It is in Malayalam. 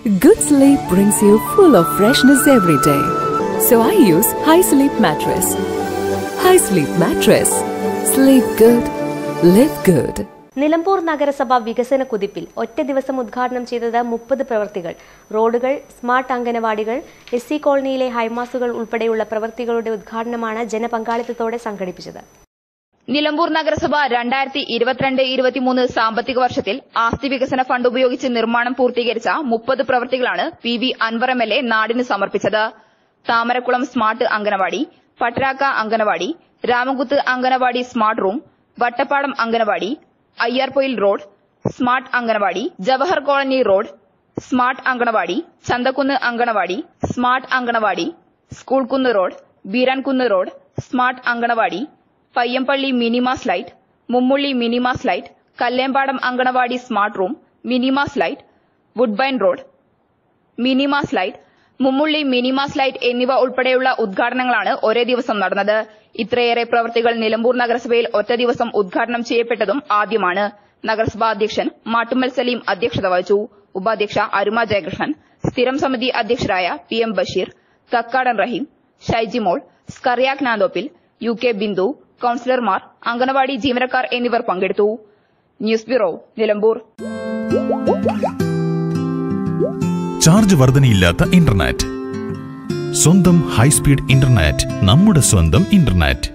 Good sleep brings you full of freshness every day. So I use High Sleep Mattress. High Sleep Mattress. Sleep good. Live good. Nilambur നഗരസഭ വികസന കുതിപ്പിൽ ഒറ്റ ദിവസം ഉദ്ഘാടനം ചെയ്തത് മുപ്പത് പ്രവൃത്തികൾ റോഡുകൾ സ്മാർട്ട് അംഗനവാടികൾ എസ് സി കോളനിയിലെ ഹൈമാസുകൾ ഉൾപ്പെടെയുള്ള പ്രവൃത്തികളുടെ ഉദ്ഘാടനമാണ് ജനപങ്കാളിത്തത്തോടെ സംഘടിപ്പിച്ചത് നിലമ്പൂർ നഗരസഭ രണ്ടായിരത്തി ഇരുപത്തിരണ്ട് ഇരുപത്തിമൂന്ന് സാമ്പത്തിക വർഷത്തിൽ ആസ്തി വികസന ഫണ്ട് ഉപയോഗിച്ച് നിർമ്മാണം പൂർത്തീകരിച്ച മുപ്പത് പ്രവൃത്തികളാണ് P V Anvar M L A നാടിന് സമർപ്പിച്ചത് Thamarakkulam smart anganwadi Patrakka anganwadi Ramakuth anganwadi smart room Vattappadam anganwadi Ayyarpoyil road smart anganwadi Jawahar colony road smart anganwadi Chanthakkunnu anganwadi smart anganwadi സ്കൂൾകുന്ന് road Beerankunnu road smart anganwadi Payyampally mini mast light Mummully mini mast light Kallempadam anganwadi smart room mini mast light Woodbine road mini mast light Mummully mini mast light എന്നിവ ഉൾപ്പെടെയുള്ള ഉദ്ഘാടനങ്ങളാണ് ഒരേ ദിവസം നടന്നത് ഇത്രയേറെ പ്രവൃത്തികൾ നിലമ്പൂർ നഗരസഭയിൽ ഒറ്റ ദിവസം ഉദ്ഘാടനം ചെയ്യപ്പെട്ടതും ആദ്യമാണ് നഗരസഭാ അധ്യക്ഷൻ മാട്ടുമ്മൽ സലീം അധ്യക്ഷത വഹിച്ചു ഉപാധ്യക്ഷ അരുമ ജയകൃഷ്ണൻ സ്ഥിരം സമിതി അധ്യക്ഷരായ പി എം ബഷീർ കക്കാടൻ റഹീം ഷൈജിമോൾ സ്കറിയാക് നാന്തോപ്പിൽ യു കെ ബിന്ദു കൌൺസിലർമാർ അംഗനവാടി ജീവനക്കാർ എന്നിവർ പങ്കെടുത്തു ന്യൂസ് ബ്യൂറോ നിലമ്പൂർ ചാർജ് വർധനയില്ലാത്ത ഇന്റർനെറ്റ് സ്വന്തം ഹൈസ്പീഡ് ഇന്റർനെറ്റ് നമ്മുടെ സ്വന്തം ഇന്റർനെറ്റ്